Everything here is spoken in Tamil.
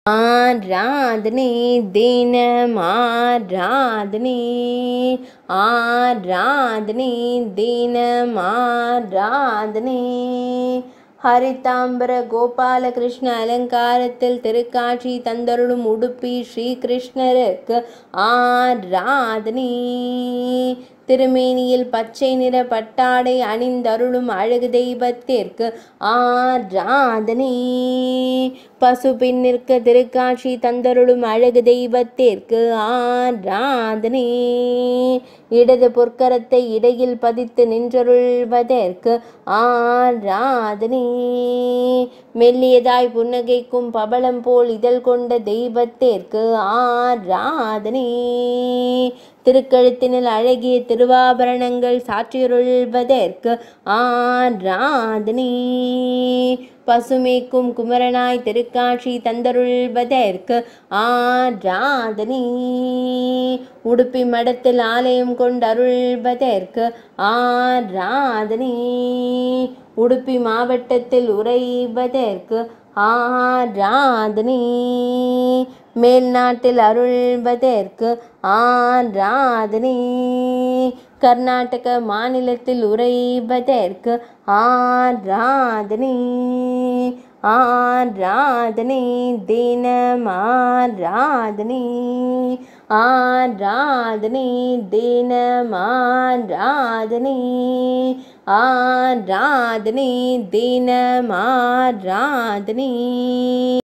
ஆராதனை தினம் ஆராதனை ஆராதனை தினம் ஆராதனை ஹரிதாம்பர கோபாலகிருஷ்ண அலங்காரத்தில் திருக்காட்சி தந்தருளும் உடுப்பி ஸ்ரீகிருஷ்ணருக்கு ஆராதனை திருமேனியில் பச்சை நிற பட்டாடை அணிந்தருளும் அழகு தெய்வத்திற்கு ஆராதனை பசுபின்னிற்கு திருக்காட்சி தந்தருளும் அழகு தெய்வத்திற்கு ஆராதனை இடது பொற்கரத்தை இடையில் பதித்து நின்றருள்வதற்கு ஆராதனை மெல்லியதாய் புன்னகைக்கும் பபளம் போல் இதழ் கொண்ட தெய்வத்திற்கு ஆராதனை திருக்கழுத்தினில் அழகிய திருவாபரணங்கள் சாற்றியுருள்வதற்கு ஆராதனை பசுமேக்கும் குமரனாய் திருக்காட்சி தந்தருள்வதற்கு ஆராதனை உடுப்பி மடத்தில் ஆலயம் கொண்டருள்வதற்கு ஆராதனை உடுப்பி மாவட்டத்தில் உறைவதற்கு ஆராதனை மேல்நாட்டில் அருள்வதற்கு ஆராதனை கர்நாடக மாநிலத்தில் உறைவதற்கு ஆராதனை ஆராதனை தினம் ஆராதனை ஆராதனை தினம் ஆராதனை ஆராதனை தினம் ஆராதனை